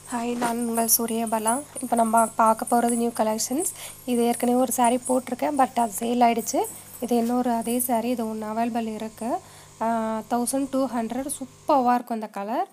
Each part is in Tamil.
ஹாய் நான் உங்கள் சூரியபாலா இப்போ நம்ம பார்க்க போகிறது நியூ கலெக்ஷன்ஸ் இது ஏற்கனவே ஒரு saree போட்டிருக்கேன் பட் அது சேல் ஆயிடுச்சு இது இன்னொரு அதே saree இது ஒன்று அவைலபிள் இருக்குது தௌசண்ட் டூ ஹண்ட்ரட் சூப்பராக இருக்கும் இந்த கலர்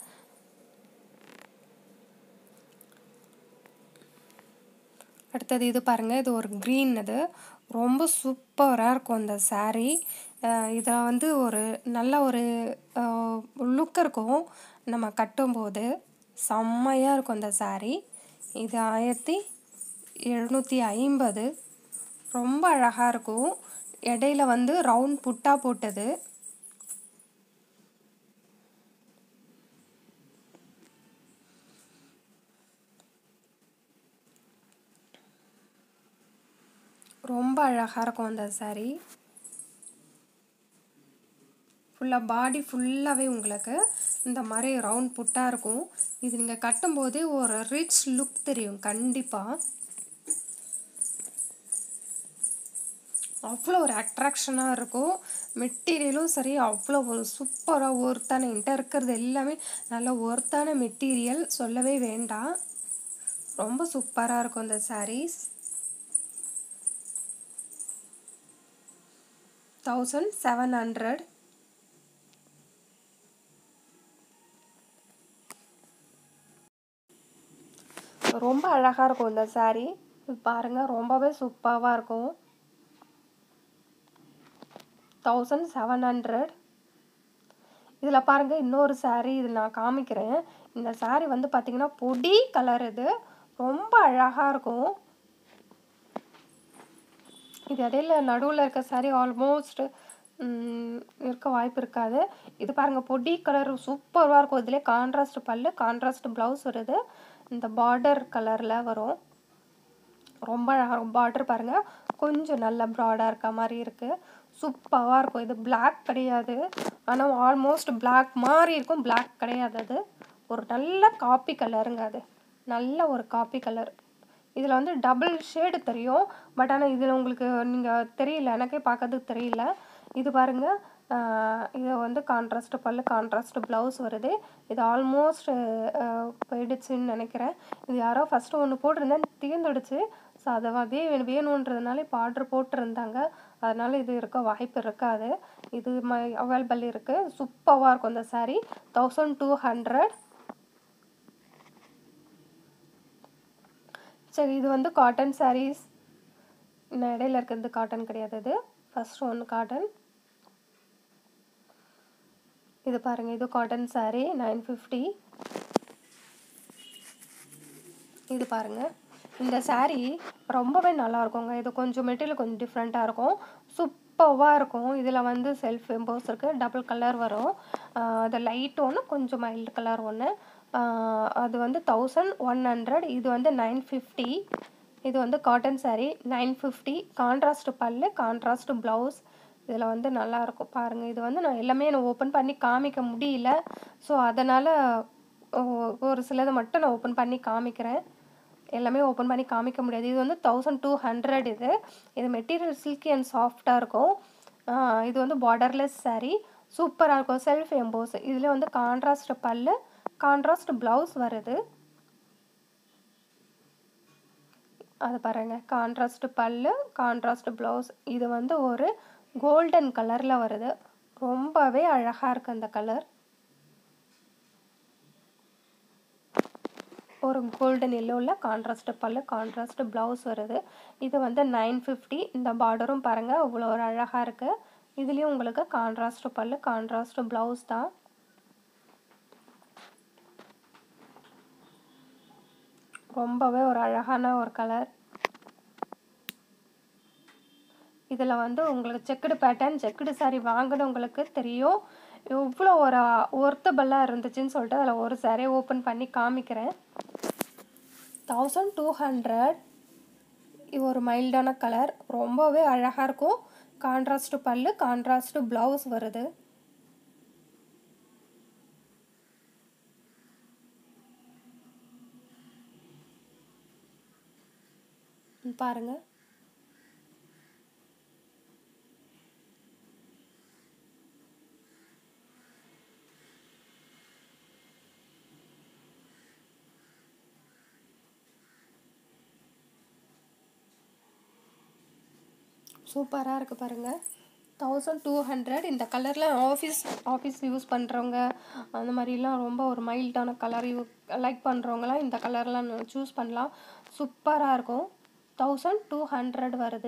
அடுத்தது இது பாருங்கள் இது ஒரு க்ரீன் இது ரொம்ப சூப்பராக இருக்கும் இந்த saree இதில் வந்து ஒரு நல்ல ஒரு லுக் இருக்கும் நம்ம கட்டும்போது செம்மையாக இருக்கும் இந்த saree இது ஆயிரத்தி எழுநூற்றி ஐம்பது ரொம்ப அழகாக இருக்கும் இடையில வந்து ரவுண்ட் புட்டா போட்டது ரொம்ப அழகாக இருக்கும் அந்த saree ஃபுல்லாக பாடி ஃபுல்லாகவே உங்களுக்கு இந்த மாதிரி ரவுண்ட் புட்டாக இருக்கும் இது நீங்கள் கட்டும்போது ஒரு ரிச் லுக் தெரியும் கண்டிப்பாக அவ்வளோ ஒரு அட்ராக்ஷனாக இருக்கும் மெட்டீரியலும் சரி அவ்வளோ ஒரு சூப்பராக ஒர்த்தான என்கிட்ட இருக்கிறது எல்லாமே நல்ல ஒர்த்தான மெட்டீரியல் சொல்லவே வேண்டாம் ரொம்ப சூப்பராக இருக்கும் இந்த சாரீஸ் தௌசண்ட் செவன் ஹண்ட்ரட் ரொம்ப அழகாக இருக்கும் இந்த saree இது பாருங்கள் ரொம்பவே சூப்பராக இருக்கும் தௌசண்ட் செவன் ஹண்ட்ரட் இதில் பாருங்கள் இன்னொரு saree இது நான் காமிக்கிறேன் இந்த saree வந்து பார்த்திங்கன்னா பொடி கலர் இது ரொம்ப அழகாக இருக்கும் இது இடையில நடுவில் இருக்க saree ஆல்மோஸ்ட் இருக்க வாய்ப்பு இருக்காது இது பாருங்கள் பொடி கலர் சூப்பராக இருக்கும் இதிலே கான்ட்ராஸ்ட் பல்லு கான்ட்ராஸ்ட் ப்ளவுஸ் வருது இந்த பார்டர் கலரில் வரும் ரொம்ப அழகாக பார்டர் பாருங்கள் கொஞ்சம் நல்ல ப்ராடாக இருக்க மாதிரி இருக்குது சூப்பராக இருக்கும் இது பிளாக் கிடையாது ஆனால் ஆல்மோஸ்ட் பிளாக் மாதிரி இருக்கும் பிளாக் கிடையாது அது ஒரு நல்ல காப்பி கலருங்க அது நல்ல ஒரு காப்பி கலர் இதில் வந்து டபுள் ஷேடு தெரியும் பட் ஆனால் இதில் உங்களுக்கு நீங்கள் தெரியல எனக்கே பார்க்கறதுக்கு தெரியல இது பாருங்கள் இது வந்து கான்ட்ராஸ்ட் பல்லு கான்ட்ராஸ்ட் ப்ளவுஸ் வருது இது ஆல்மோஸ்ட் போயிடுச்சுன்னு நினைக்கிறேன் இது யாரோ ஃபஸ்ட்டு ஒன்று போட்டிருந்தேன் தீர்ந்துடுச்சு ஸோ அதை அதே வேணுன்றதுனால இப்போ ஆர்டர் போட்டிருந்தாங்க அதனால் இது இருக்க வாய்ப்பு இருக்காது இது ம அவைலபிள் இருக்குது சூப்பராக இருக்கும் இந்த சாரீ தௌசண்ட் டூ ஹண்ட்ரட் சரி இது வந்து காட்டன் சாரீஸ் இன்னும் இடையில இருக்கிறது காட்டன் கிடையாது இது ஃபஸ்ட் ஒன்று காட்டன் இது பாருங்கள் இது காட்டன் சாரீ நைன் ஃபிஃப்டி இது பாருங்கள் இந்த சாரீ ரொம்பவே நல்லா இருக்குங்க இது கொஞ்சம் மெட்டீரியல் கொஞ்சம் டிஃப்ரெண்ட்டாக இருக்கும் சூப்பராக இருக்கும் இதில் வந்து செல்ஃப் எம்போஸ் இருக்குது டபுள் கலர் வரும் அது லைட் ஒன்று கொஞ்சம் மைல்டு கலர் ஒன்று அது வந்து தௌசண்ட் ஒன் ஹண்ட்ரட் இது வந்து நைன் ஃபிஃப்டி இது வந்து cotton saree nine fifty contrast pallu contrast blouse இதில் வந்து நல்லாயிருக்கும் பாருங்கள் இது வந்து நான் எல்லாமே நான் ஓப்பன் பண்ணி காமிக்க முடியல ஸோ அதனால் ஒரு சிலதை மட்டும் நான் ஓப்பன் பண்ணி காமிக்கிறேன் எல்லாமே ஓப்பன் பண்ணி காமிக்க முடியாது இது வந்து தௌசண்ட் டூ ஹண்ட்ரட் இது இது மெட்டீரியல் சில்கி அண்ட் சாஃப்டாக இருக்கும் இது வந்து பார்டர்லெஸ் சாரீ சூப்பராக இருக்கும் செல்ஃப் எம்போஸ் இதில் வந்து கான்ட்ராஸ்ட் பல்லு கான்ட்ராஸ்ட் ப்ளவுஸ் வருது அது பாருங்கள் கான்ட்ராஸ்ட் பல்லு கான்ட்ராஸ்ட் ப்ளவுஸ் இது வந்து ஒரு கோல்டன் கலரில் வருது ரொம்பவே அழகாக இருக்குது அந்த கலர் ஒரு கோல்டன் எல்லோவில் கான்ட்ராஸ்ட் பல்லு கான்ட்ராஸ்ட் ப்ளவுஸ் வருது இது வந்து நைன் ஃபிஃப்டி இந்த பார்டரும் பாருங்கள் அவ்வளோ ஒரு அழகாக இருக்குது இதுலேயும் உங்களுக்கு கான்ட்ராஸ்ட் பல்லு கான்ட்ராஸ்ட் ப்ளவுஸ் தான் ரொம்பவே ஒரு அழகான ஒரு கலர் இதில் வந்து உங்களுக்கு செக்குடு பேட்டர்ன் செக்குடு சாரீ வாங்கினவங்களுக்கு தெரியும் எவ்வளோ ஒரு ஒர்த்தபல்லாக இருந்துச்சுன்னு சொல்லிட்டு அதில் ஒரு சாரீ ஓப்பன் பண்ணி காமிக்கிறேன் தௌசண்ட் டூ ஹண்ட்ரட் இது ஒரு மைல்டான கலர் ரொம்பவே அழகாக இருக்கும் கான்ட்ராஸ்ட் பல்லு கான்ட்ராஸ்ட் ப்ளவுஸ் வருது பாருங்கள் சூப்பராக இருக்குது பாருங்கள் தௌசண்ட் டூ ஹண்ட்ரட் இந்த கலரில் ஆஃபீஸ் ஆஃபீஸ் யூஸ் பண்ணுறவங்க அந்த மாதிரிலாம் ரொம்ப ஒரு மைல்டான கலர் யூ லைக் பண்ணுறவங்களாம் இந்த கலர்லாம் சூஸ் பண்ணலாம் சூப்பராக இருக்கும் தௌசண்ட் டூ ஹண்ட்ரட் வருது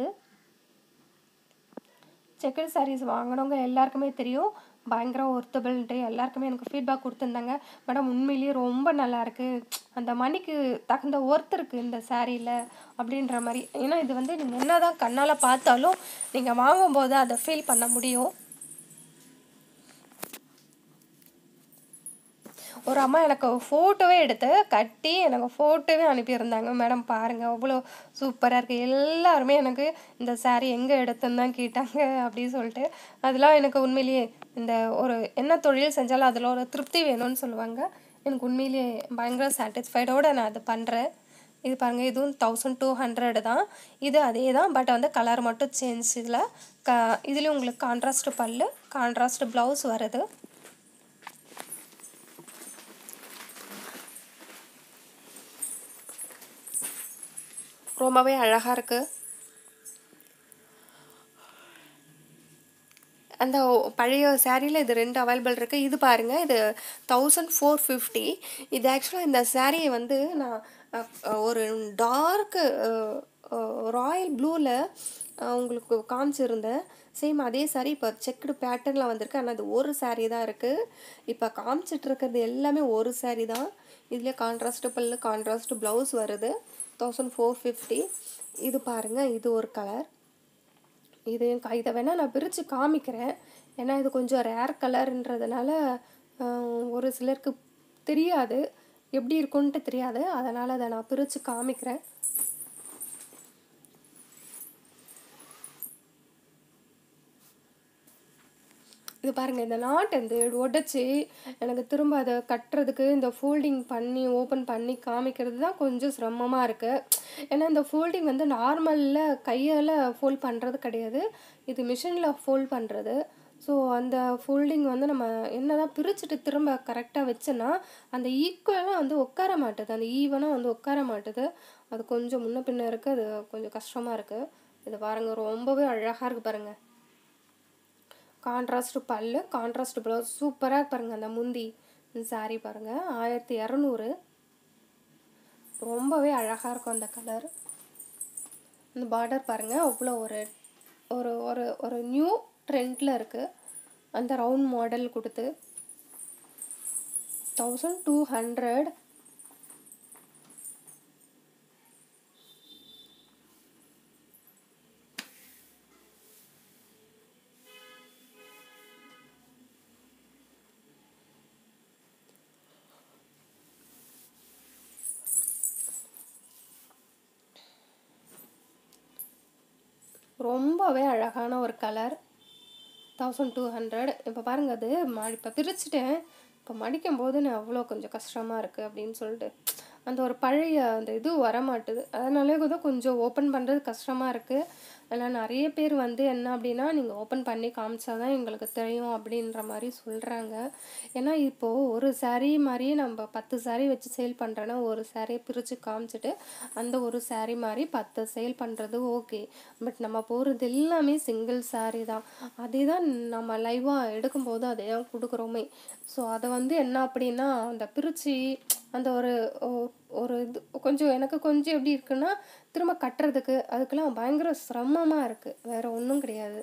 செக்கர் சாரீஸ் வாங்கினவங்க எல்லாருக்குமே தெரியும் பயங்கர ஒர்த்தபிள்ன்ட்டு எல்லாருக்குமே எனக்கு ஃபீட்பேக் கொடுத்துருந்தாங்க மேடம் உண்மையிலேயே ரொம்ப நல்லா இருக்கு அந்த மணிக்கு தகுந்த ஒர்த் இருக்குது இந்த சாரியில் அப்படின்ற மாதிரி ஏன்னா இது வந்து நீங்கள் என்ன தான் கண்ணால் பார்த்தாலும் நீங்கள் வாங்கும்போது அதை ஃபீல் பண்ண முடியும் ஒரு அம்மா எனக்கு ஃபோட்டோவே எடுத்து கட்டி எனக்கு ஃபோட்டோவே அனுப்பியிருந்தாங்க மேடம் பாருங்கள் அவ்வளோ சூப்பராக இருக்குது எல்லாருமே எனக்கு இந்த saree எங்கே எடுத்துன்னு தான் கேட்டாங்க அப்படின்னு சொல்லிட்டு அதெல்லாம் எனக்கு உண்மையிலேயே இந்த ஒரு என்ன தொழில் செஞ்சாலும் அதில் ஒரு திருப்தி வேணும்னு சொல்லுவாங்க எனக்கு உண்மையிலேயே பயங்கர சாட்டிஸ்ஃபைடோடு நான் அது பண்ணுறேன் இது பாருங்கள் இதுவும் தௌசண்ட் டூ ஹண்ட்ரட் தான் இது அதே தான் பட் வந்து கலர் மட்டும் சேஞ்ச் இதில் க இதுலேயும் உங்களுக்கு கான்ட்ராஸ்ட் பல்லு கான்ட்ராஸ்ட் ப்ளவுஸ் வருது ரொம்பவே அழகாக இருக்குது அந்த ஒ- பழைய சாரியில் இது ரெண்டு அவைலபிள் இருக்குது இது பாருங்கள் இது தௌசண்ட் ஃபோர் ஃபிஃப்டி இது ஆக்சுவலாக இந்த சாரியை வந்து நான் அஹ், அஹ், ஒரு டார்க்கு ராயல் ப்ளூவில் உங்களுக்கு காமிச்சிருந்தேன் சேம் அதே சாரி இப்போ செக்குடு பேட்டர்னில் வந்திருக்கு ஆனால் அது ஒரு சாரி தான் இருக்குது இப்போ காமிச்சிட்டு இருக்கிறது எல்லாமே ஒரு சாரி தான் இதுலேயே கான்ட்ராஸ்ட் பல்லு கான்ட்ராஸ்ட் ப்ளவுஸ் வருது தௌசண்ட் ஃபோர் ஃபிஃப்டி இது பாருங்கள் இது ஒரு கலர் இது க- இதை வேணால் நான் பிரித்து காமிக்கிறேன் ஏன்னா இது கொஞ்சம் ரேர் கலர்ன்றதுனால ஒரு சிலருக்கு தெரியாது எப்படி இருக்குன்ட்டு தெரியாது அதனால் அதை நான் பிரித்து காமிக்கிறேன் இது பாருங்கள் இந்த நாட் இந்த உடச்சி எனக்கு திரும்ப அதை கட்டுறதுக்கு இந்த ஃபோல்டிங் பண்ணி ஓப்பன் பண்ணி காமிக்கிறது தான் கொஞ்சம் சிரமமாக இருக்குது ஏன்னா இந்த ஃபோல்டிங் வந்து நார்மலில் கையால் ஃபோல்ட் பண்ணுறது கிடையாது இது மிஷினில் ஃபோல்ட் பண்ணுறது ஸோ அந்த ஃபோல்டிங் வந்து நம்ம என்னதான் பிரிச்சுட்டு திரும்ப கரெக்டாக வச்சோன்னா அந்த ஈக்குவலாக வந்து உட்கார மாட்டுது அந்த ஈவனாக வந்து உட்கார மாட்டுது அது கொஞ்சம் முன்ன பின்ன இருக்குது அது கொஞ்சம் கஷ்டமாக இருக்குது இது பாருங்கள் ரொம்பவே அழகாக இருக்குது பாருங்கள் கான்ட்ராஸ்ட் பல்லு கான்ட்ராஸ்ட் ப்ளவுஸ் சூப்பராக பாருங்க அந்த முந்தி சாரி பாருங்க ஆயிரத்தி இரநூறு ரொம்பவே அழகாக இருக்கும் அந்த கலர் இந்த பார்டர் பாருங்க அவ்வளோ ஒரு ஒரு ஒரு ஒரு நியூ ட்ரெண்டில் இருக்குது அந்த ரவுண்ட் மாடல் கொடுத்து தௌசண்ட் டூ ஹண்ட்ரட் ரொம்பவே அழகான ஒரு கலர் தௌசண்ட் டூ ஹண்ட்ரட் இப்போ பாருங்க அது ம இப்போ பிரிச்சுட்டேன் இப்போ மடிக்கும் போது நான் அவ்வளோ கொஞ்சம் கஷ்டமாக இருக்குது அப்படின்னு சொல்லிட்டு அந்த ஒரு பழைய அந்த இது வரமாட்டுது அதனாலே கூட கொஞ்சம் ஓப்பன் பண்ணுறது கஷ்டமாக இருக்குது ஆனால் நிறைய பேர் வந்து என்ன அப்படின்னா நீங்கள் ஓப்பன் பண்ணி காமிச்சா தான் எங்களுக்கு தெரியும் அப்படின்ற மாதிரி சொல்கிறாங்க ஏன்னா இப்போது ஒரு saree மாதிரியே நம்ம பத்து saree வச்சு சேல் பண்ணுறோன்னா ஒரு saree பிரித்து காமிச்சிட்டு அந்த ஒரு saree மாதிரி பத்து சேல் பண்ணுறது ஓகே பட் நம்ம போகிறது எல்லாமே சிங்கிள் saree தான் அதே தான் நம்ம லைவாக எடுக்கும்போது அதே தான் கொடுக்குறோமே ஸோ அதை வந்து என்ன அப்படின்னா அந்த பிரித்து அந்த ஒரு ஒ- ஒரு இது கொஞ்சம் எனக்கு கொஞ்சம் எப்படி இருக்குன்னா திரும்ப கட்டுறதுக்கு அதுக்கெல்லாம் பயங்கர சிரமமாக இருக்குது வேற ஒன்றும் கிடையாது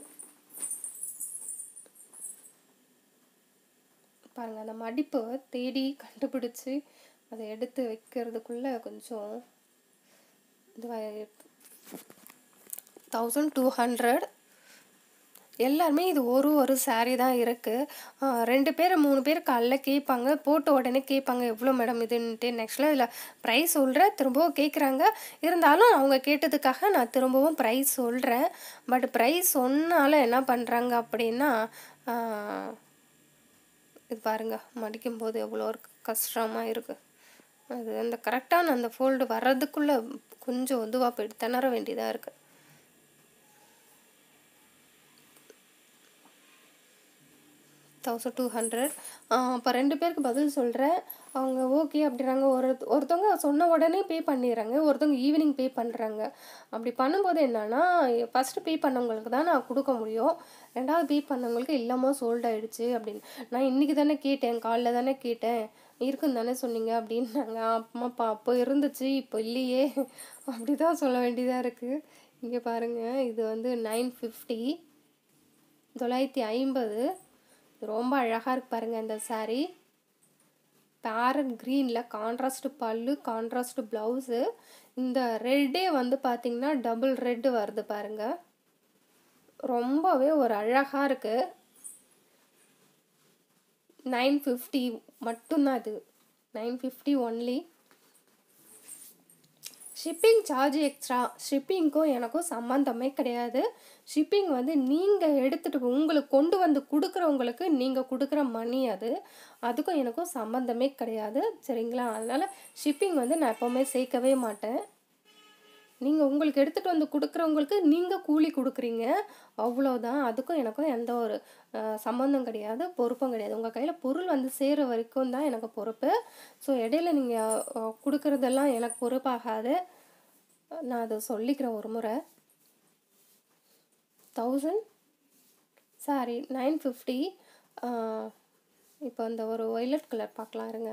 பாருங்க அந்த மடிப்பை தேடி கண்டுபிடிச்சு அதை எடுத்து வைக்கிறதுக்குள்ள கொஞ்சம் இதுவாக தௌசண்ட் டூ ஹண்ட்ரட் எல்லாருமே இது ஒரு ஒரு saree தான் இருக்குது ரெண்டு பேர் மூணு பேர் காலைல கேட்பாங்க போட்ட உடனே கேட்பாங்க எவ்வளோ மேடம் இதுன்ட்டு நெக்ஸ்ட்டில் இதில் ப்ரைஸ் சொல்கிறேன் திரும்பவும் கேட்குறாங்க இருந்தாலும் அவங்க கேட்டதுக்காக நான் திரும்பவும் ப்ரைஸ் சொல்கிறேன் பட் ப்ரைஸ் சொன்னாலும் என்ன பண்ணுறாங்க அப்படின்னா ஆஹ், இது பாருங்க மடிக்கும் போது எவ்வளோ ஒரு கஷ்டமாக இருக்குது அது அந்த கரெக்டான அந்த ஃபோல்டு வர்றதுக்குள்ளே கொஞ்சம் இதுவாக போயிட்டு திணற வேண்டியதாக இருக்குது தௌசண்ட் டூ ஹண்ட்ரட் இப்போ ரெண்டு பேருக்கு பதில் சொல்கிறேன் அவங்க ஓகே அப்படிறாங்க ஒரு ஒருத்தவங்க சொன்ன உடனே பே பண்ணிடுறாங்க ஒருத்தவங்க ஈவினிங் பே பண்ணுறாங்க அப்படி பண்ணும்போது என்னன்னா ஃபஸ்ட்டு பே பண்ணவங்களுக்கு தான் நான் கொடுக்க முடியும் ரெண்டாவது பே பண்ணவங்களுக்கு இல்லாமல் சோல்ட் ஆயிடுச்சு அப்படின்னு நான் இன்றைக்கி தானே கேட்டேன் காலைல தானே கேட்டேன் இருக்குன்னு தானே சொன்னீங்க அப்படின்னாங்க அம்மாப்பா அப்போ இருந்துச்சு இப்போ இல்லையே அப்படி தான் சொல்ல வேண்டியதாக இருக்குது இங்கே பாருங்கள் இது வந்து நைன் ஃபிஃப்டி தொள்ளாயிரத்தி ஐம்பது ரொம்ப அழகாக இருக்கு பாருங்கள் இந்த saree பேரட் க்ரீனில் கான்ட்ராஸ்ட் பல்லு கான்ட்ராஸ்ட் ப்ளவுஸு இந்த ரெட்டே வந்து பார்த்திங்கன்னா டபுள் ரெட்டு வருது பாருங்க ரொம்பவே ஒரு அழகாக இருக்குது நைன் ஃபிஃப்டி மட்டும்தான் இது nine fifty only shipping charge extra ஷிப்பிங்க்கும் எனக்கும் சம்மந்தமே கிடையாது ஷிப்பிங் வந்து நீங்கள் எடுத்துகிட்டு உங்களுக்கு கொண்டு வந்து கொடுக்குறவங்களுக்கு நீங்கள் கொடுக்குற மணி அது அதுக்கும் எனக்கும் சம்மந்தமே கிடையாது சரிங்களா அதனால் ஷிப்பிங் வந்து நான் எப்போவுமே சேர்க்கவே மாட்டேன் நீங்கள் உங்களுக்கு எடுத்துகிட்டு வந்து கொடுக்குறவங்களுக்கு நீங்கள் கூலி கொடுக்குறீங்க அவ்வளோதான் அதுக்கும் எனக்கும் எந்த ஒரு அஹ், சம்மந்தம் கிடையாது பொறுப்பும் கிடையாது உங்கள் கையில் பொருள் வந்து சேர வரைக்கும் தான் எனக்கு பொறுப்பு ஸோ இடையில நீங்கள் கொடுக்குறதெல்லாம் எனக்கு பொறுப்பாகாது நான் அதை சொல்லிக்கிறேன் ஒரு முறை தௌசண்ட் சாரி நைன் ஃபிஃப்டி இப்போ இந்த ஒரு ஒய்லட் கலர் பார்க்கலாம் இருங்க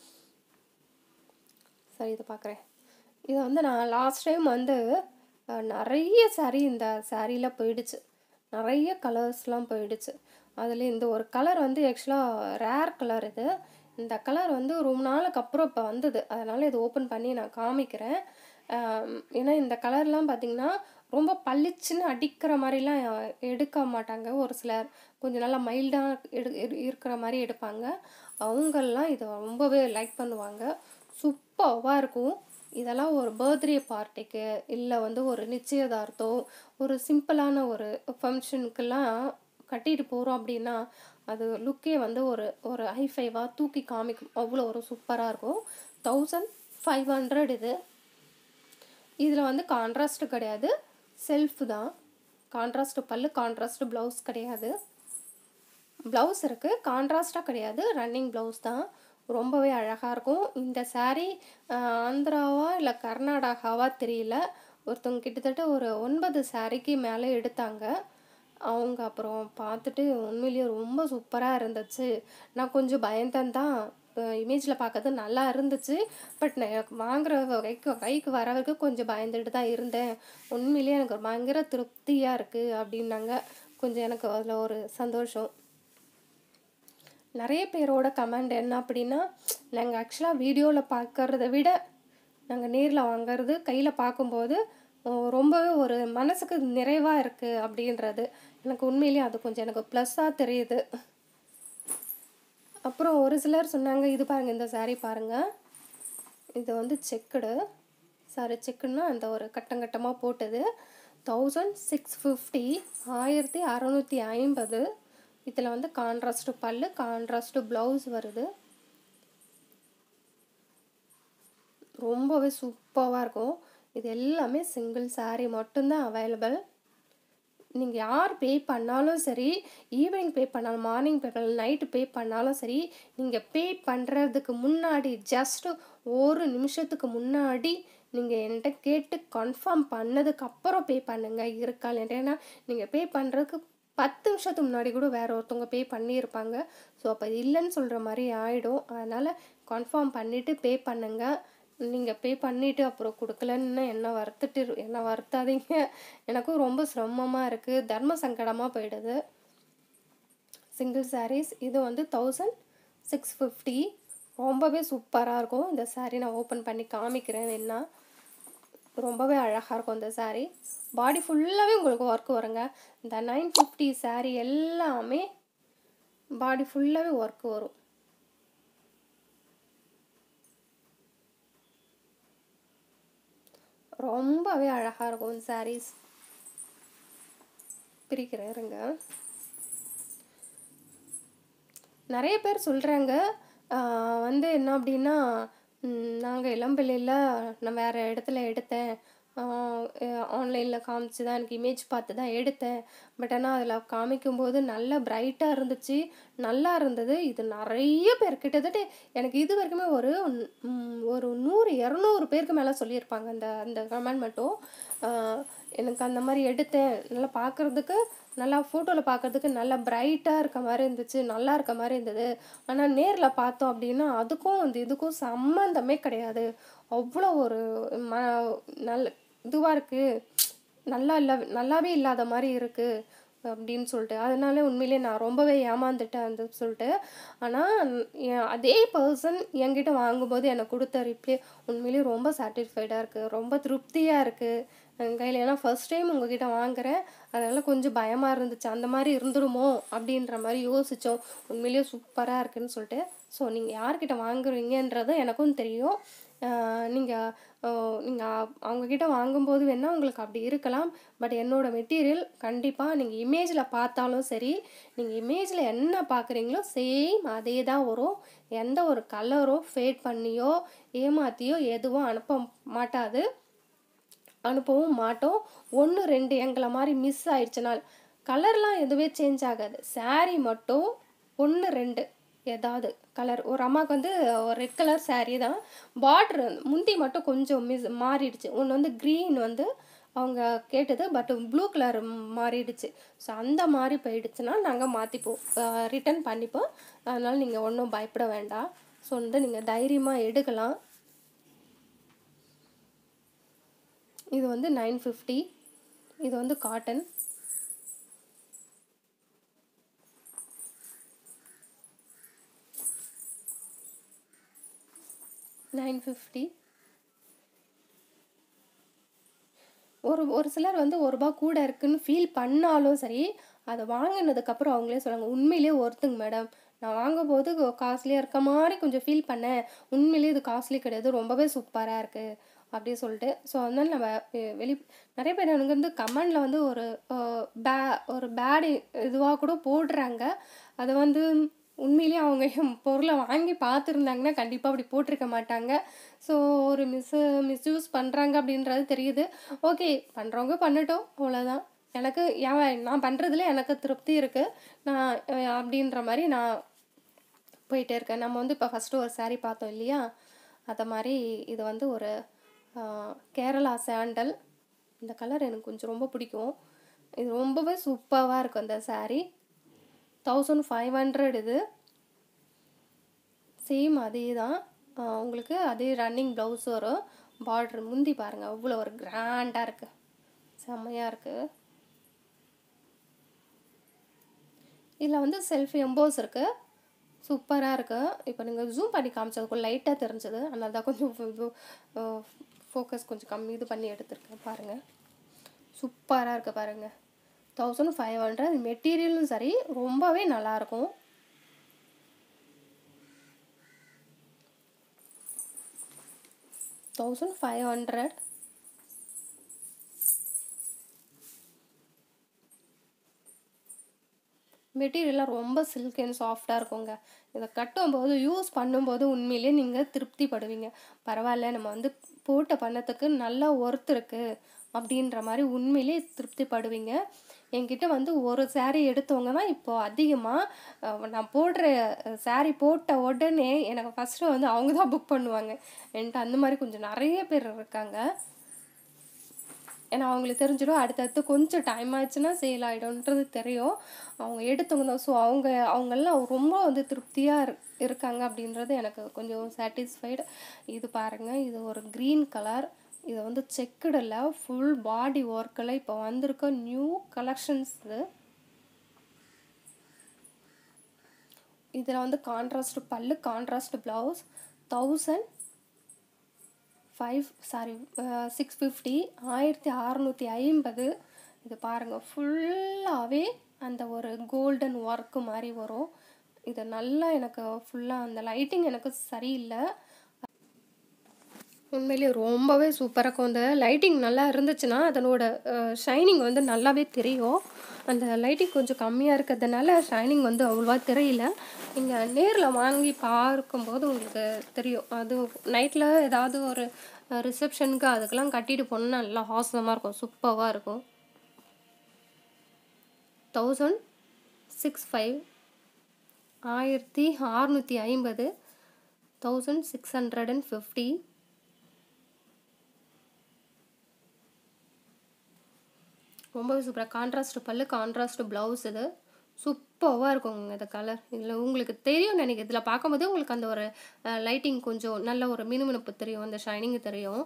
சரி இதை பார்க்குறேன் இது வந்து நான் லாஸ்ட் டைம் வந்து அஹ், நிறைய saree இந்த சாரியில் போயிடுச்சு நிறைய கலர்ஸ்லாம் போயிடுச்சு அதில் இந்த ஒரு கலர் வந்து ஆக்சுவலாக ரேர் கலர் இது இந்த கலர் வந்து ரொம்ப நாளுக்கு அப்புறம் இப்போ வந்தது அதனால் இது ஓப்பன் பண்ணி நான் காமிக்கிறேன் ஆம், ஏன்னா இந்த கலர்லாம் பார்த்திங்கன்னா ரொம்ப பளிச்சுன்னு அடிக்கிற மாதிரிலாம் எடுக்க மாட்டாங்க ஒரு சிலர் கொஞ்சம் நல்லா மைல்டாக எடு இரு- இருக்கிற மாதிரி எடுப்பாங்க அவங்கெல்லாம் இதை ரொம்பவே லைக் பண்ணுவாங்க சூப்பராக இருக்கும் இதெல்லாம் ஒரு பர்த்டே பார்ட்டிக்கு இல்லை வந்து ஒரு நிச்சயதார்த்தம் ஒரு சிம்பிளான ஒரு ஃபங்க்ஷனுக்கெல்லாம் கட்டிட்டு போகிறோம் அப்படின்னா அது லுக்கே வந்து ஒரு ஒரு ஹைஃபைவாக தூக்கி காமிக்கும் அவ்வளோ ஒரு சூப்பராக இருக்கும் தௌசண்ட் ஃபைவ் ஹண்ட்ரட் இது இதில் வந்து கான்ட்ராஸ்ட் கிடையாது செல்ஃப் தான் கான்ட்ராஸ்ட் பல்லு கான்ட்ராஸ்ட் ப்ளவுஸ் கிடையாது ப்ளவுஸ் இருக்குது கான்ட்ராஸ்டாக கிடையாது ரன்னிங் ப்ளவுஸ் தான் ரொம்பவே அழகாக இருக்கும் இந்த saree ஆஹ், ஆந்திராவா இல்லை கர்நாடகாவா தெரியல ஒருத்தவங்க கிட்டத்தட்ட ஒரு ஒன்பது சாரிக்கு மேலே எடுத்தாங்க அவங்க அப்புறம் பார்த்துட்டு உண்மையிலேயே ரொம்ப சூப்பராக இருந்துச்சு நான் கொஞ்சம் பயந்தேன் தான் இமேஜில் பார்க்கறது நல்லா இருந்துச்சு பட் நான் எனக்கு வாங்குற கைக்கு கைக்கு வர வரைக்கும் கொஞ்சம் பயந்துட்டு தான் இருந்தேன் உண்மையிலேயே எனக்கு பயங்கர திருப்தியாக இருக்குது அப்படின்னாங்க கொஞ்சம் எனக்கு அதில் ஒரு சந்தோஷம் நிறைய பேரோட கமெண்ட் என்ன அப்படின்னா நாங்கள் ஆக்சுவலாக வீடியோவில் பார்க்கறத விட நாங்கள் நேரில் வாங்குறது கையில் பார்க்கும்போது ஓ, ரொம்பவே ஒரு மனசுக்கு நிறைவாக இருக்குது அப்படின்றது எனக்கு உண்மையிலேயே அது கொஞ்சம் எனக்கு ப்ளஸ்ஸாக தெரியுது அப்புறம் ஒரு சிலர் சொன்னாங்க இது பாருங்கள் இந்த saree பாருங்கள் இது வந்து செக்குடு சாரி செக்குன்னா அந்த ஒரு கட்டம் கட்டமாக போட்டது தௌசண்ட் சிக்ஸ் ஃபிஃப்டி ஆயிரத்தி அறநூற்றி ஐம்பது இதில் வந்து கான்ட்ராஸ்ட் பல்லு கான்ட்ராஸ்ட் ப்ளவுஸ் வருது ரொம்பவே சூப்பராக இருக்கும் இது எல்லாமே சிங்கிள் saree மட்டும்தான் அவைலபிள் நீங்கள் யார் பே பண்ணாலும் சரி ஈவினிங் பே பண்ணாலும் மார்னிங் பே பண்ணாலும் நைட்டு பே பண்ணாலும் சரி நீங்கள் பே பண்ணுறதுக்கு முன்னாடி ஜஸ்ட் ஒரு நிமிஷத்துக்கு முன்னாடி நீங்கள் என்கிட்ட கேட்டு கன்ஃபார்ம் பண்ணதுக்கு அப்புறம் பே பண்ணுங்கள் இருக்கா இல்லைன்ட்டு ஏன்னா நீங்கள் பே பண்ணுறதுக்கு பத்து நிமிஷத்துக்கு முன்னாடி கூட வேற ஒருத்தவங்க பே பண்ணியிருப்பாங்க ஸோ அப்போ இல்லைன்னு சொல்கிற மாதிரி ஆகிடும் அதனால் கன்ஃபார்ம் பண்ணிவிட்டு பே பண்ணுங்கள் நீங்கள் பே பண்ணிவிட்டு அப்புறம் கொடுக்கலன்னு என்ன வருத்துட்டு என்ன வருத்தாதீங்க எனக்கும் ரொம்ப சிரமமாக இருக்குது தர்ம சங்கடமாக போயிடுது சிங்கிள் sarees இது வந்து தௌசண்ட் சிக்ஸ் ஃபிஃப்டி ரொம்பவே சூப்பராக இருக்கும் இந்த saree நான் ஓப்பன் பண்ணி காமிக்கிறேன் வேணா ரொம்பவே அழகாக இருக்கும் இந்த saree பாடி ஃபுல்லாகவே உங்களுக்கு ஒர்க் வருங்க இந்த நைன் ஃபிஃப்டி saree எல்லாமே பாடி ஃபுல்லாகவே ஒர்க் வரும் ரொம்பவே அழகாக இருக்கும் sarees பிரிக்கிறேன் இருங்க நிறைய பேர் சொல்கிறாங்க வந்து என்ன அப்படின்னா நாங்கள் இளம்பிள்ளையில் நான் வேறு இடத்துல எடுத்தேன் ஆன்லைனில் காமிச்சு தான் எனக்கு இமேஜ் பார்த்து தான் எடுத்தேன் பட் ஆனால் அதில் காமிக்கும்போது நல்ல பிரைட்டாக இருந்துச்சு நல்லா இருந்தது இது நிறைய பேர் கிட்டத்தட்ட எனக்கு இது வரைக்குமே ஒரு ம், ஒரு நூறு இரநூறு பேருக்கு மேலே சொல்லியிருப்பாங்க அந்த அந்த கமெண்ட் மட்டும் ஆஹ், எனக்கு அந்த மாதிரி எடுத்தேன் நல்லா பார்க்குறதுக்கு நல்லா ஃபோட்டோவில் பார்க்கறதுக்கு நல்லா பிரைட்டாக இருக்க மாதிரி இருந்துச்சு நல்லா இருக்க மாதிரி இருந்தது ஆனால் நேரில் பார்த்தோம் அப்படின்னா அதுக்கும் அந்த இதுக்கும் சம்மந்தமே கிடையாது அவ்வளோ ஒரு ம நல்ல இதுவாக இருக்குது நல்லா இல்லை நல்லாவே இல்லாத மாதிரி இருக்குது அப்படின்னு சொல்லிட்டு அதனால உண்மையிலே நான் ரொம்பவே ஏமாந்துட்டேன் அந்த சொல்லிட்டு ஆனால் அதே பர்சன் என்கிட்ட வாங்கும்போது எனக்கு கொடுத்த ரிப்ளை உண்மையிலேயே ரொம்ப சாட்டிஸ்ஃபைடாக இருக்குது ரொம்ப திருப்தியாக இருக்குது என் கையில் ஏன்னா ஃபர்ஸ்ட் டைம் உங்ககிட்ட வாங்குறேன் அதனால் கொஞ்சம் பயமாக இருந்துச்சு அந்த மாதிரி இருந்துருமோ அப்படின்ற மாதிரி யோசித்தோம் உண்மையிலேயே சூப்பராக இருக்குன்னு சொல்லிட்டு ஸோ நீங்கள் யார்கிட்ட வாங்குறீங்கன்றது எனக்கும் தெரியும் நீங்கள் நீங்கள் அவங்கக்கிட்ட வாங்கும்போது வேணால் உங்களுக்கு அப்படி இருக்கலாம் பட் என்னோட மெட்டீரியல் கண்டிப்பாக நீங்கள் இமேஜில் பார்த்தாலும் சரி நீங்கள் இமேஜில் என்ன பார்க்குறீங்களோ சேம் அதே தான் வரும் எந்த ஒரு கலரோ ஃபேட் பண்ணியோ ஏமாற்றியோ எதுவும் அனுப்ப மாட்டாது அனுப்பவும் மாட்டோம் ஒன்று ரெண்டு எங்களை மாதிரி மிஸ் ஆயிடுச்சுனால் கலர்லாம் எதுவே சேஞ்ச் ஆகாது saree மட்டும் ஒன்று ரெண்டு ஏதாவது கலர் ஒரு அம்மாவுக்கு வந்து ஒரு ரெட் கலர் saree தான் பார்ட்ரு முந்தி மட்டும் கொஞ்சம் மிஸ் மாறிடுச்சு ஒன்று வந்து க்ரீன் வந்து அவங்க கேட்டது பட் ப்ளூ கலர் மாறிடுச்சு ஸோ அந்த மாதிரி போயிடுச்சுன்னா நாங்கள் மாற்றிப்போம் ரிட்டர்ன் பண்ணிப்போம் அதனால் நீங்கள் ஒன்றும் பயப்பட வேண்டாம் ஸோ வந்து நீங்கள் தைரியமாக எடுக்கலாம் இது வந்து நைன் ஃபிஃப்டி இது வந்து காட்டன் நைன் ஃபிஃப்டி ஒரு ஒரு சிலர் வந்து ஒரு ரூபா கூட இருக்குன்னு ஃபீல் பண்ணாலும் சரி அதை வாங்கினதுக்கப்புறம் அவங்களே சொல்லுவாங்க உண்மையிலேயே ஒருத்துங்க மேடம் நான் வாங்கும்போது காஸ்ட்லியாக இருக்க மாதிரி கொஞ்சம் ஃபீல் பண்ணேன் உண்மையிலேயே இது காஸ்ட்லி கிடையாது ரொம்பவே சூப்பராக இருக்குது அப்படி சொல்லிட்டு ஸோ அதனால நம்ம வெ- வெளி நிறைய பேர் எனக்கு வந்து கமெண்டில் வந்து ஒரு அஹ், பே ஒரு பேடு இதுவாக கூட போடுறாங்க அது வந்து உண்மையிலேயே அவங்க என் பொருளை வாங்கி பார்த்துருந்தாங்கன்னா கண்டிப்பாக அப்படி போட்டிருக்க மாட்டாங்க ஸோ ஒரு மிஸ் மிஸ்யூஸ் பண்ணுறாங்க அப்படின்றது தெரியுது ஓகே பண்ணுறவங்க பண்ணட்டும் அவ்வளோதான் எனக்கு ஏன் நான் பண்ணுறதுல எனக்கு திருப்தி இருக்குது நான் அஹ், அப்படின்ற மாதிரி நான் போயிட்டே இருக்கேன் நம்ம வந்து இப்போ ஃபஸ்ட்டு ஒரு saree பார்த்தோம் இல்லையா அதை மாதிரி இது வந்து ஒரு ஆஹ், கேரளா சாண்டல் இந்த கலர் எனக்கு கொஞ்சம் ரொம்ப பிடிக்கும் இது ரொம்பவே சூப்பராக இருக்கும் அந்த saree தௌசண்ட் ஃபைவ் ஹண்ட்ரட் இது சேம் அதே தான் ஆஹ், உங்களுக்கு அதே ரன்னிங் ப்ளவுஸ் வரும் பார்டர் முந்தி பாருங்கள் அவ்வளோ ஒரு கிராண்டாக இருக்குது செம்மையாக இருக்குது இதில் வந்து செல்ஃப் எம்போஸ் இருக்குது சூப்பராக இருக்குது இப்போ நீங்கள் ஜூம் பண்ணி காமிச்சதுக்கு லைட்டாக தெரிஞ்சது அதனால தான் கொஞ்சம் ஃபோக்கஸ் கொஞ்சம் கம்மி இது பண்ணி எடுத்திருக்கேன் பாருங்கள் சூப்பராக இருக்குது பாருங்கள் தௌசண்ட் ஃபைவ் ஹண்ட்ரட் மெட்டீரியலும் சரி ரொம்பவே நல்லாயிருக்கும் தௌசண்ட் ஃபைவ் ஹண்ட்ரட் மெட்டீரியல்லாம் ரொம்ப சில்க் அண்ட் சாஃப்டாக இருக்குங்க இதை கட்டும்போது யூஸ் பண்ணும்போது உண்மையிலேயே நீங்கள் திருப்தி படுவீங்க பரவாயில்ல நம்ம வந்து போட்ட பண்ணத்துக்கு நல்ல ஒர்த் இருக்குது அப்படின்ற மாதிரி உண்மையிலேயே திருப்தி படுவீங்க என்கிட்ட வந்து ஒரு saree எடுத்தவங்க தான் இப்போ அதிகமாக நான் போடுற saree போட்ட உடனே எனக்கு ஃபஸ்ட்டு வந்து அவங்க தான் புக் பண்ணுவாங்க என்கிட்ட அந்த மாதிரி கொஞ்சம் நிறைய பேர் இருக்காங்க ஏன்னா அவங்களுக்கு தெரிஞ்சிடும் அடுத்தடுத்து கொஞ்சம் டைம் ஆச்சுன்னா சேல் ஆகிடும்ன்றது தெரியும் அவங்க எடுத்தவங்க தான் ஸோ அவங்க அவங்கெல்லாம் ரொம்ப வந்து திருப்தியாக இரு இருக்காங்க அப்படின்றது எனக்கு கொஞ்சம் சாட்டிஸ்ஃபைடு இது பாருங்கள் இது ஒரு க்ரீன் கலர் இது வந்து செக்குடில் ஃபுல் பாடி ஒர்க்கில் இப்போ வந்திருக்க நியூ கலெக்ஷன்ஸ் இது இதில் வந்து contrast pallu contrast blouse thousand five sorry six fifty ஆயிரத்தி அறநூற்றி ஐம்பது இது பாருங்கள் ஃபுல்லாகவே அந்த ஒரு கோல்டன் ஒர்க்கு மாதிரி வரும் இது நல்லா எனக்கு ஃபுல்லாக அந்த லைட்டிங் எனக்கு சரியில்லை உண்மையிலேயே ரொம்பவே சூப்பராக இருக்கும் அந்த லைட்டிங் நல்லா இருந்துச்சுன்னா அதனோட ஷைனிங் வந்து நல்லாவே தெரியும் அந்த லைட்டிங் கொஞ்சம் கம்மியாக இருக்கிறதுனால ஷைனிங் வந்து அவ்வளோவா தெரியல நீங்கள் நேரில் வாங்கி பார்க்கும்போது உங்களுக்கு தெரியும் அது நைட்டில் ஏதாவது ஒரு ரிசப்ஷனுக்கு அதுக்கெல்லாம் கட்டிட்டு போனால் நல்லா ஹாசமாக இருக்கும் சூப்பராக இருக்கும் தௌசண்ட் சிக்ஸ் ஃபைவ் ஆயிரத்தி அறநூற்றி ஐம்பது thousand six hundred and fifty ரொம்பவே சூப்பராக கான்ட்ராஸ்ட் பல்லு கான்ட்ராஸ்ட் ப்ளவுஸ் இது சூப்பராக இருக்குங்க இந்த கலர் இதில் உங்களுக்கு தெரியும் நினைக்கிறேன் இதில் பார்க்கும்போது உங்களுக்கு அந்த ஒரு லைட்டிங் கொஞ்சம் நல்ல ஒரு மினுமினுப்பு தெரியும் அந்த ஷைனிங் தெரியும்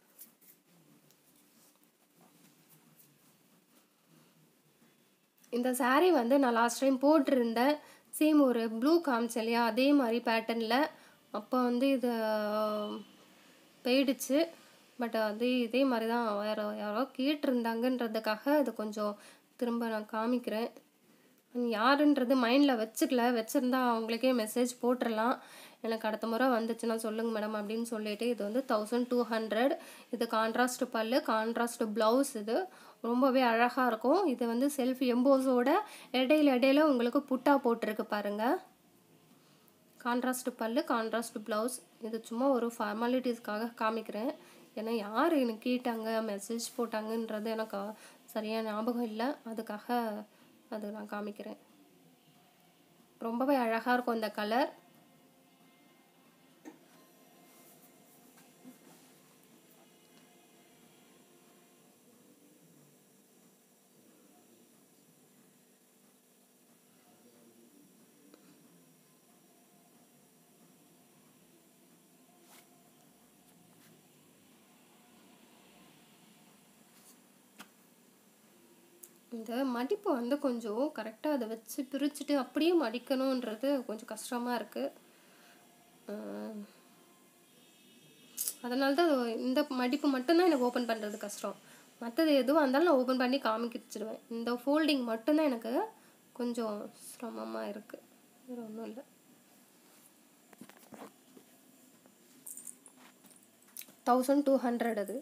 இந்த saree வந்து நான் லாஸ்ட் டைம் போட்டிருந்தேன் சேம் ஒரு ப்ளூ காமிச்சேன் இல்லையா அதே மாதிரி பேட்டர்னில் அப்போ வந்து இது போயிடுச்சு பட் அதே இதே மாதிரி தான் வேறு யாரோ கேட்டிருந்தாங்கன்றதுக்காக இது கொஞ்சம் திரும்ப நான் காமிக்கிறேன் யாருன்றது மைண்டில் வச்சுக்கல வச்சுருந்தா அவங்களுக்கே மெசேஜ் போட்டுடலாம் எனக்கு அடுத்த முறை வந்துச்சுன்னா சொல்லுங்கள் மேடம் அப்படின்னு சொல்லிட்டு இது வந்து தௌசண்ட் டூ ஹண்ட்ரட் இது கான்ட்ராஸ்ட் பல்லு கான்ட்ராஸ்ட் ப்ளவுஸ் இது ரொம்பவே அழகாக இருக்கும் இது வந்து செல்ஃப் எம்போஸோட இடையில இடையில உங்களுக்கு புட்டா போட்டிருக்கு பாருங்கள் கான்ட்ராஸ்ட் பல்லு கான்ட்ராஸ்ட் ப்ளவுஸ் இது சும்மா ஒரு ஃபார்மாலிட்டிஸ்க்காக காமிக்கிறேன் ஏன்னா யார் எனக்கு கேட்டாங்க மெசேஜ் போட்டாங்கன்றது எனக்கு சரியாக ஞாபகம் இல்லை அதுக்காக அது நான் காமிக்கிறேன் ரொம்பவே அழகாக இருக்கும் இந்த கலர் இந்த மடிப்பு வந்து கொஞ்சம் கரெக்டாக அதை வச்சு பிரிச்சுட்டு அப்படியே மடிக்கணுன்றது கொஞ்சம் கஷ்டமாக இருக்குது அதனால தான் அது இந்த மடிப்பு மட்டும்தான் எனக்கு ஓப்பன் பண்ணுறது கஷ்டம் மற்றது எதுவாக இருந்தாலும் நான் ஓப்பன் பண்ணி காமிக்கிச்சிடுவேன் இந்த ஃபோல்டிங் மட்டும்தான் எனக்கு கொஞ்சம் சிரமமாக இருக்குது வேறு ஒன்றும் இல்லை தௌசண்ட் டூ ஹண்ட்ரட் அது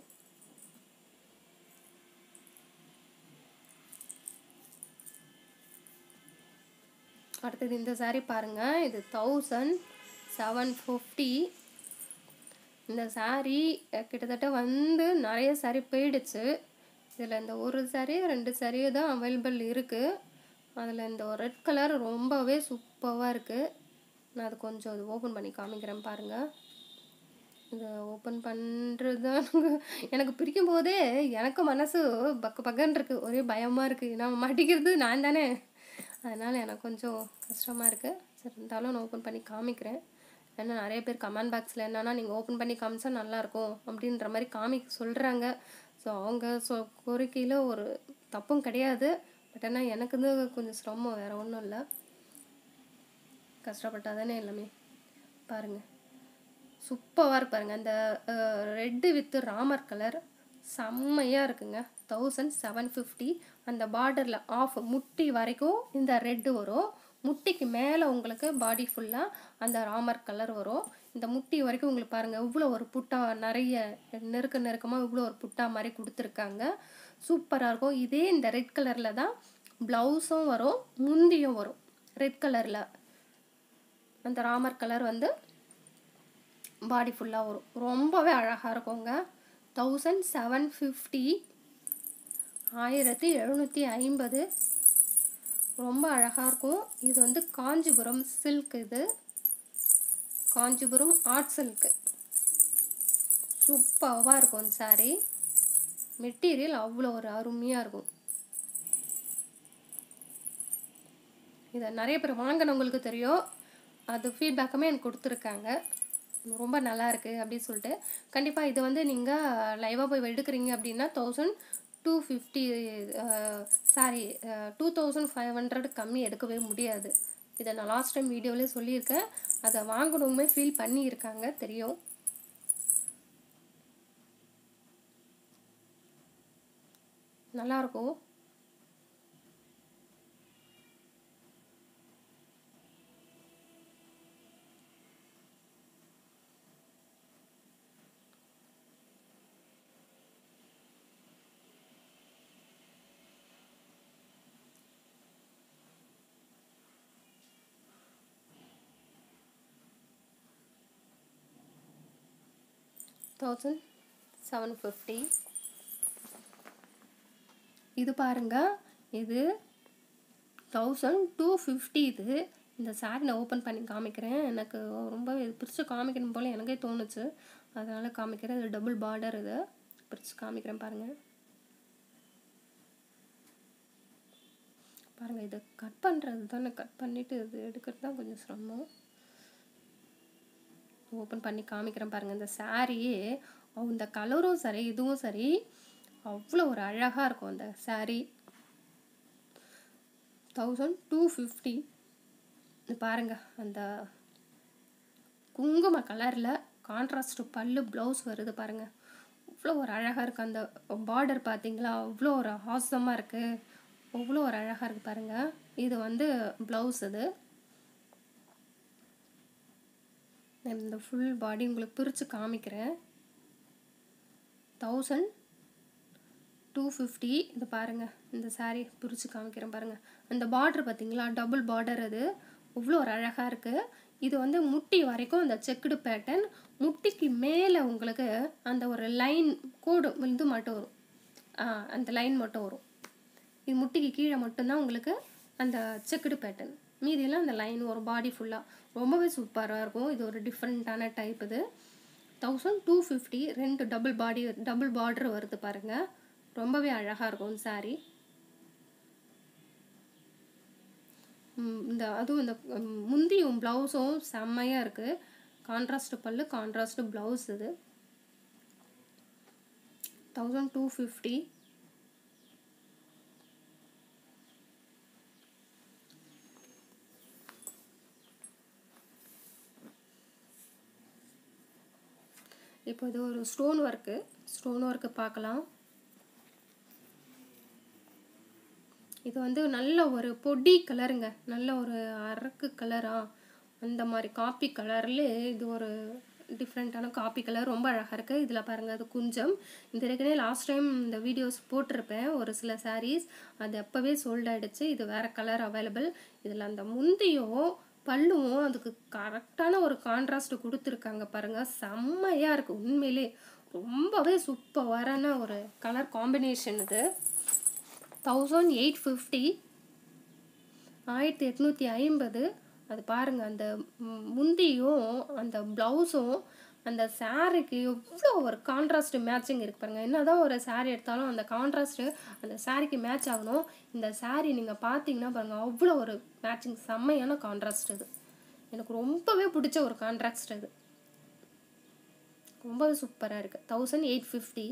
அடுத்தது இந்த saree பாருங்க இது தௌசண்ட் செவன் ஃபிஃப்டி இந்த saree அஹ், கிட்டத்தட்ட வந்து நிறைய saree போயிடுச்சு இதில் இந்த ஒரு saree ரெண்டு saree தான் அவைலபிள் இருக்குது அதில் இந்த ஒரு ரெட் கலர் ரொம்பவே சூப்பராக இருக்குது நான் அது கொஞ்சம் அது ஓப்பன் பண்ணி காமிக்கிறேன் பாருங்கள் இதை ஓப்பன் பண்ணுறது தான் எனக்கு பிரிக்கும் போதே எனக்கு மனசு பக்கு பக்கன்னு இருக்குது ஒரே பயமாக இருக்குது நான் மாட்டிக்கிறது நான் தானே அதனால் எனக்கு கொஞ்சம் கஷ்டமாக இருக்குது சரி இருந்தாலும் நான் ஓப்பன் பண்ணி காமிக்கிறேன் ஏன்னா நிறைய பேர் கமெண்ட் பாக்ஸில் என்னன்னா நீங்கள் ஓப்பன் பண்ணி காமிச்சா நல்லாயிருக்கும் அப்படின்ற மாதிரி காமிக்க சொல்கிறாங்க ஸோ அவங்க சொ கோரிக்கையில் ஒரு தப்பும் கிடையாது பட் ஆனால் எனக்கு வந்து கொஞ்சம் சிரமம் வேறு ஒன்றும் இல்லை கஷ்டப்பட்டா தானே எல்லாமே பாருங்கள் சூப்பராக இருக்கு பாருங்க அந்த ரெட்டு வித் ராமர் கலர் செம்மையாக இருக்குங்க தௌசண்ட் செவன் ஃபிஃப்டி அந்த பார்டரில் ஆஃப் முட்டி வரைக்கும் இந்த ரெட்டு வரும் முட்டிக்கு மேலே உங்களுக்கு பாடி ஃபுல்லாக அந்த ராமர் கலர் வரும் இந்த முட்டி வரைக்கும் உங்களுக்கு பாருங்கள் இவ்வளோ ஒரு புட்டா நிறைய நெருக்க நெருக்கமாக இவ்வளோ ஒரு புட்டா மாதிரி கொடுத்துருக்காங்க சூப்பராக இருக்கும் இதே இந்த ரெட் கலரில் தான் ப்ளவுஸும் வரும் முந்தியும் வரும் ரெட் கலரில் அந்த ராமர் கலர் வந்து பாடி ஃபுல்லாக வரும் ரொம்பவே அழகாக இருக்குங்க தௌசண்ட் செவன் ஃபிஃப்டி ஆயிரத்தி எழுநூற்றி ஐம்பது ரொம்ப அழகாக இருக்கும் இது வந்து காஞ்சிபுரம் சில்க் இது காஞ்சிபுரம் ஆர்ட் சில்க்கு சூப்பராக இருக்கும் இந்த saree மெட்டீரியல் அவ்வளோ ஒரு அருமையாக இருக்கும் இதை நிறைய பேர் வாங்கினவங்களுக்கு தெரியும் அது ஃபீட்பேக்குமே எனக்கு கொடுத்துருக்காங்க ரொம்ப நல்லா இருக்கு அப்படின்னு சொல்லிட்டு கண்டிப்பாக இது வந்து நீங்கள் லைவாக போய் எடுக்கிறீங்க அப்படின்னா thousand two fifty sorry two thousand five hundred கம்மி எடுக்கவே முடியாது இதை நான் லாஸ்ட் டைம் வீடியோவிலே சொல்லியிருக்கேன் அதை வாங்கணுமே ஃபீல் பண்ணியிருக்காங்க தெரியும் நல்லாயிருக்கும் தௌசண்ட் செவன் ஃபிஃப்டி இது பாருங்க இது தௌசண்ட் டூ ஃபிஃப்டி இது இந்த சாரி நான் ஓப்பன் பண்ணி காமிக்கிறேன் எனக்கு ரொம்ப இது பிரித்து காமிக்கணும் போல் எனக்கே தோணுச்சு அதனால் காமிக்கிறேன் இது டபுள் பார்டர் இது பிரித்து காமிக்கிறேன் பாருங்கள் பாருங்கள் இதை கட் பண்ணுறது தானே கட் பண்ணிவிட்டு இது எடுக்கிறது தான் கொஞ்சம் சிரமம் ஓப்பன் பண்ணி காமிக்கிறேன் பாருங்கள் இந்த சாரியே இந்த கலரும் சரி இதுவும் சரி அவ்வளோ ஒரு அழகாக இருக்கும் அந்த சாரீ தௌசண்ட் டூ ஃபிஃப்டி பாருங்கள் அந்த குங்கும கலரில் கான்ட்ராஸ்ட் பல்லு ப்ளவுஸ் வருது பாருங்கள் அவ்வளோ ஒரு அழகாக இருக்குது அந்த பார்டர் பார்த்தீங்களா அவ்வளோ ஒரு ஹாசமாக இருக்குது அவ்வளோ ஒரு அழகாக இருக்குது பாருங்கள் இது வந்து ப்ளவுஸ் இது நான் இந்த ஃபுல் பாடி உங்களுக்கு பிரித்து காமிக்கிறேன் தௌசண்ட் டூ ஃபிஃப்டி இது பாருங்கள் இந்த சாரீ பிரித்து காமிக்கிறேன் பாருங்கள் அந்த பார்டர் பார்த்தீங்களா டபுள் பார்டர் அது அவ்வளோ ஒரு அழகாக இருக்குது இது வந்து முட்டி வரைக்கும் அந்த செக்குடு பேட்டர்ன் முட்டிக்கு மேலே உங்களுக்கு அந்த ஒரு லைன் கோடு இது மட்டும் வரும் அந்த லைன் மட்டும் வரும் இது முட்டிக்கு கீழே மட்டும்தான் உங்களுக்கு அந்த செக்குடு பேட்டர்ன் மீதியெல்லாம் அந்த லைன் ஒரு பாடி ஃபுல்லாக ரொம்பவே சூப்பராக இருக்கும் இது ஒரு டிஃப்ரெண்ட்டான டைப் இது தௌசண்ட் டூ ஃபிஃப்டி ரெண்டு டபுள் பாடி டபுள் பார்டர் வருது பாருங்கள் ரொம்பவே அழகாக இருக்கும் சாரீ இந்த அதுவும் இந்த முந்தியும் ப்ளவுஸும் செம்மையாக இருக்குது கான்ட்ராஸ்ட் பல்லு கான்ட்ராஸ்ட் ப்ளவுஸ் இது தௌசண்ட் டூ ஃபிஃப்டி இப்போ இது ஒரு ஸ்டோன் ஒர்க்கு ஸ்டோன் ஒர்க்கு பார்க்கலாம் இது வந்து நல்ல ஒரு பொடி கலருங்க நல்ல ஒரு அரக்கு கலரா அந்த மாதிரி காப்பி கலரில் இது ஒரு டிஃப்ரெண்ட்டான காப்பி கலர் ரொம்ப அழகாக இருக்குது இதில் பாருங்கள் அது குஞ்சம் இந்த ஏற்கனவே லாஸ்ட் டைம் இந்த வீடியோஸ் போட்டிருப்பேன் ஒரு சில சாரீஸ் அது அப்போவே சோல்ட் ஆகிடுச்சு இது வேறு கலர் அவைலபிள் இதில் அந்த முந்தியும் பல்லுவும் அதுக்கு கரெக்டான ஒரு கான்ட்ராஸ்ட் கொடுத்துருக்காங்க பாருங்கள் செம்மையாக இருக்குது உண்மையிலே ரொம்பவே சூப்பரான ஒரு கலர் காம்பினேஷன் இது தௌசண்ட் எயிட் ஃபிஃப்டி ஆயிரத்தி எட்நூற்றி ஐம்பது அது பாருங்கள் அந்த முந்தியும் அந்த ப்ளவுஸும் அந்த சாரீக்கு எவ்வளோ ஒரு கான்ட்ராஸ்ட் மேட்சிங் இருக்கு பாருங்கள் என்ன தான் ஒரு சாரீ எடுத்தாலும் அந்த கான்ட்ராஸ்ட்டு அந்த சாரீக்கு மேட்ச் ஆகணும் இந்த சாரீ நீங்கள் பார்த்தீங்கன்னா பாருங்கள் அவ்வளோ ஒரு மேட்சிங் செம்மையான கான்ட்ராஸ்ட் இது எனக்கு ரொம்பவே பிடிச்ச ஒரு கான்ட்ராஸ்ட் இது ரொம்பவே சூப்பராக இருக்குது thousand eight fifty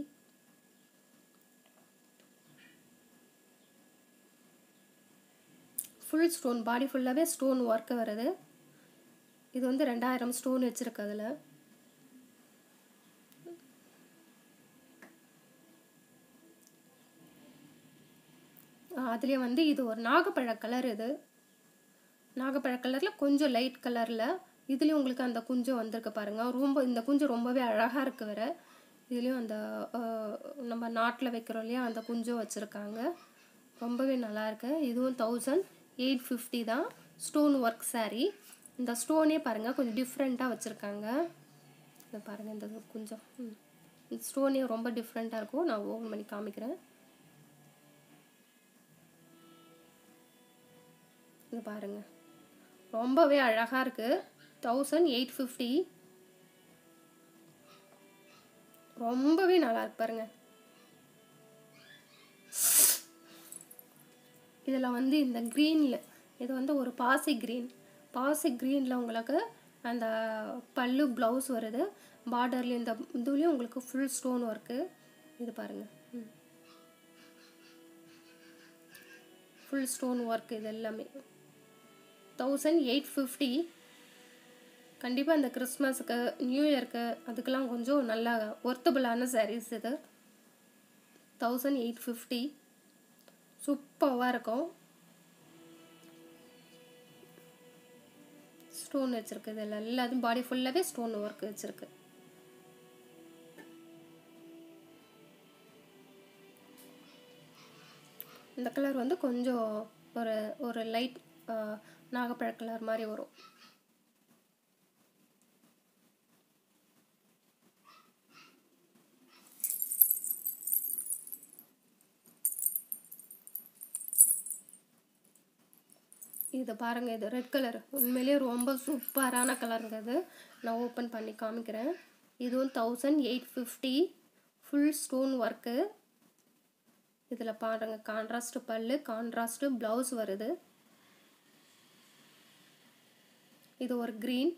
full stone body ஃபுல்லாகவே ஸ்டோன் ஒர்க்கு வருது இது வந்து ரெண்டாயிரம் ஸ்டோன் வச்சுருக்கு அதில் அதுலேயே வந்து இது ஒரு நாகப்பழ கலர் இது நாகப்பழ கலரில் கொஞ்சம் லைட் கலரில் இதுலேயும் உங்களுக்கு அந்த குஞ்சம் வந்திருக்கு பாருங்கள் ரொம்ப இந்த குஞ்சம் ரொம்பவே அழகாக இருக்கு வேற இதுலேயும் அந்த நம்ம நாட்டில் வைக்கிறோம் இல்லையா அந்த குஞ்சம் வச்சுருக்காங்க ரொம்பவே நல்லாயிருக்கு இதுவும் தௌசண்ட் எயிட் ஃபிஃப்டி தான் ஸ்டோன் ஒர்க் சாரீ இந்த ஸ்டோனே பாருங்கள் கொஞ்சம் டிஃப்ரெண்ட்டாக வச்சுருக்காங்க இதை பாருங்கள் இந்த கொஞ்சம் இந்த ஸ்டோனே ரொம்ப டிஃப்ரெண்ட்டாக இருக்கும் நான் ஓப்பன் பண்ணி காமிக்கிறேன் இது பாருங்கள் ரொம்பவே அழகாக இருக்குது தௌசண்ட் எயிட் ஃபிஃப்டி ரொம்பவே நல்லா இருக்கு பாருங்க இதில் வந்து இந்த க்ரீனில் இது வந்து ஒரு பாசி க்ரீன் பாசி க்ரீனில் உங்களுக்கு அந்த பல்லு ப்ளவுஸ் வருது பார்டர்ல இந்த இதுலேயும் உங்களுக்கு ஃபுல் ஸ்டோன் ஒர்க்கு இது பாருங்கள் ஃபுல் ஸ்டோன் ஒர்க் இது எல்லாமே தௌசண்ட் எயிட் ஃபிஃப்டி கண்டிப்பாக இந்த கிறிஸ்மஸுக்கு நியூ இயர்க்கு அதுக்கெல்லாம் கொஞ்சம் நல்லா ஒர்த்தபுளான சாரீஸ் இது தௌசண்ட் எயிட் ஃபிஃப்டி சூப்பராக இருக்கும் ஸ்டோன் வச்சுருக்கு இதில் எல்லாத்தையும் பாடி ஃபுல்லாகவே ஸ்டோன் ஒர்க் வச்சுருக்கு இந்த கலர் வந்து கொஞ்சம் ஒரு ஒரு லைட் நாகப்பழ கலர் மாதிரி வரும் இது பாருங்கள் இது ரெட் கலர் உண்மையிலேயே ரொம்ப சூப்பரான கலருங்க இது நான் ஓப்பன் பண்ணி காமிக்கிறேன் இதுவும் thousand eight fifty full stone work இதில் பாருங்கள் கான்ட்ராஸ்ட் பல்லு கான்ட்ராஸ்ட் ப்ளவுஸ் வருது இது ஒரு க்ரீன்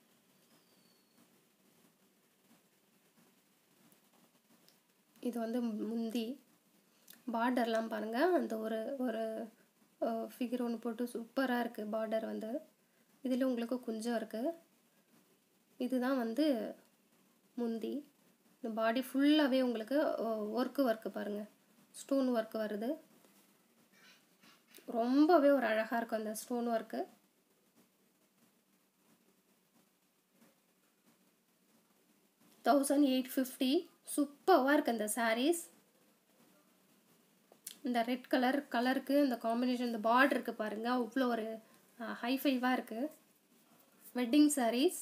இது வந்து முந்தி பார்டர்லாம் பாருங்கள் அந்த ஒரு ஒரு ஃபிகர் ஒன்று போட்டு சூப்பராக இருக்குது பார்டர் வந்து இதில் உங்களுக்கு குஞ்சம் இருக்குது இதுதான் வந்து முந்தி இந்த பாடி ஃபுல்லாகவே உங்களுக்கு ஒர்க்கு ஒர்க்கு பாருங்கள் ஸ்டோன் ஒர்க்கு வருது ரொம்பவே ஒரு அழகாக இருக்கும் அந்த stone work thousand eight fifty சூப்பராக இருக்குது அந்த சாரீஸ் இந்த ரெட் கலர் கலருக்கு இந்த காம்பினேஷன் இந்த பார்டர் இருக்குது பாருங்கள் அவ்வளோ ஒரு ஹைஃபைவாக இருக்குது வெட்டிங் சாரீஸ்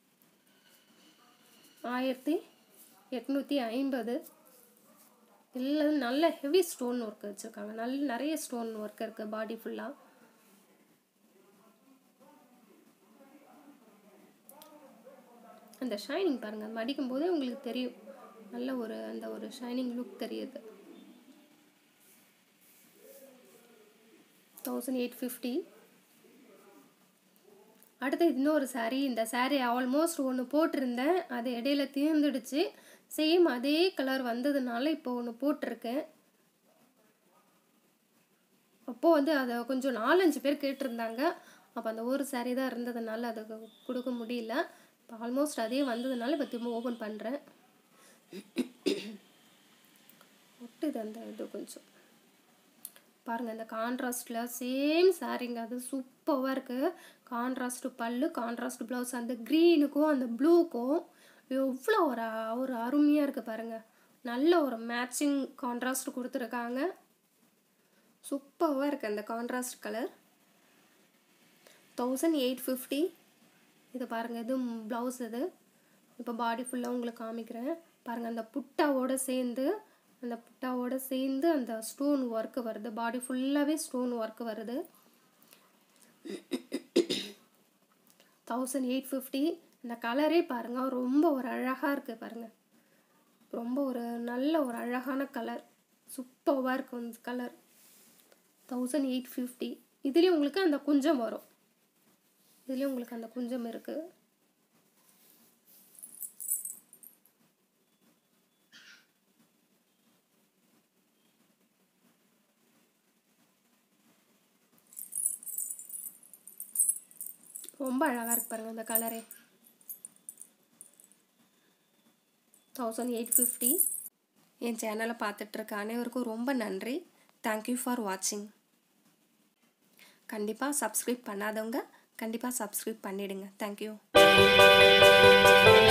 ஆயிரத்தி எட்நூற்றி ஐம்பது எல்லாம் நல்ல ஹெவி ஸ்டோன் ஒர்க் வச்சுருக்காங்க நல்ல நிறைய ஸ்டோன் ஒர்க் இருக்குது பாடி ஃபுல்லாக அந்த ஷைனிங் பாருங்கள் மடிக்கும் போதே உங்களுக்கு தெரியும் நல்ல ஒரு அந்த ஒரு ஷைனிங் லுக் தெரியுது தௌசண்ட் எயிட் ஃபிஃப்டி அடுத்து இன்னொரு சாரீ இந்த சாரீ ஆல்மோஸ்ட் ஒன்று போட்டிருந்தேன் அது இடையில தீர்ந்துடுச்சு சேம் அதே கலர் வந்ததுனால இப்போ ஒன்று போட்டிருக்கேன் அப்போது வந்து அதை கொஞ்சம் நாலஞ்சு பேர் கேட்டிருந்தாங்க அப்போ அந்த ஒரு சாரீ தான் இருந்ததுனால அதை கொடுக்க முடியல இப்போ ஆல்மோஸ்ட் அதே வந்ததுனால இப்போ திரும்ப ஓப்பன் பண்ணுறேன் ஒட்டுது அந்த இது கொஞ்சம் பாருங்கள் இந்த கான்ட்ராஸ்டில் சேம் சாரீங்க அது சூப்பராக இருக்குது கான்ட்ராஸ்ட் பல்லு கான்ட்ராஸ்ட் ப்ளவுஸ் அந்த க்ரீனுக்கும் அந்த ப்ளூக்கும் எவ்வளோ ஒரு ஒரு அருமையாக இருக்குது பாருங்கள் நல்ல ஒரு மேட்சிங் கான்ட்ராஸ்ட் கொடுத்துருக்காங்க சூப்பராக இருக்குது அந்த contrast colour thousand eight fifty இது பாருங்கள் இது ப்ளவுஸ் இது இப்போ பாடி ஃபுல்லாக உங்களுக்கு காமிக்கிறேன் பாருங்கள் அந்த புட்டாவோடு சேர்ந்து அந்த புட்டாவோட சேர்ந்து அந்த ஸ்டோன் ஒர்க்கு வருது பாடி ஃபுல்லாகவே ஸ்டோன் ஒர்க்கு வருது தௌசண்ட் எயிட் ஃபிஃப்டி இந்த கலரே பாருங்கள் ரொம்ப ஒரு அழகாக இருக்குது பாருங்கள் ரொம்ப ஒரு நல்ல ஒரு அழகான கலர் சூப்பராக இருக்கும் இந்த கலர் தௌசண்ட் எயிட் ஃபிஃப்டி இதுலேயும் உங்களுக்கு அந்த குஞ்சம் வரும் இதுலேயும் உங்களுக்கு அந்த குஞ்சம் இருக்குது ரொம்ப அழகாக இருக்கு பாருங்கள் இந்த கலரே தௌசண்ட் எயிட் ஃபிஃப்டி என் சேனலை பார்த்துட்ருக்க அனைவருக்கும் ரொம்ப நன்றி தேங்க்யூ ஃபார் வாட்சிங் கண்டிப்பாக சப்ஸ்கிரைப் பண்ணாதவங்க கண்டிப்பாக சப்ஸ்கிரைப் பண்ணிவிடுங்க தேங்க்யூ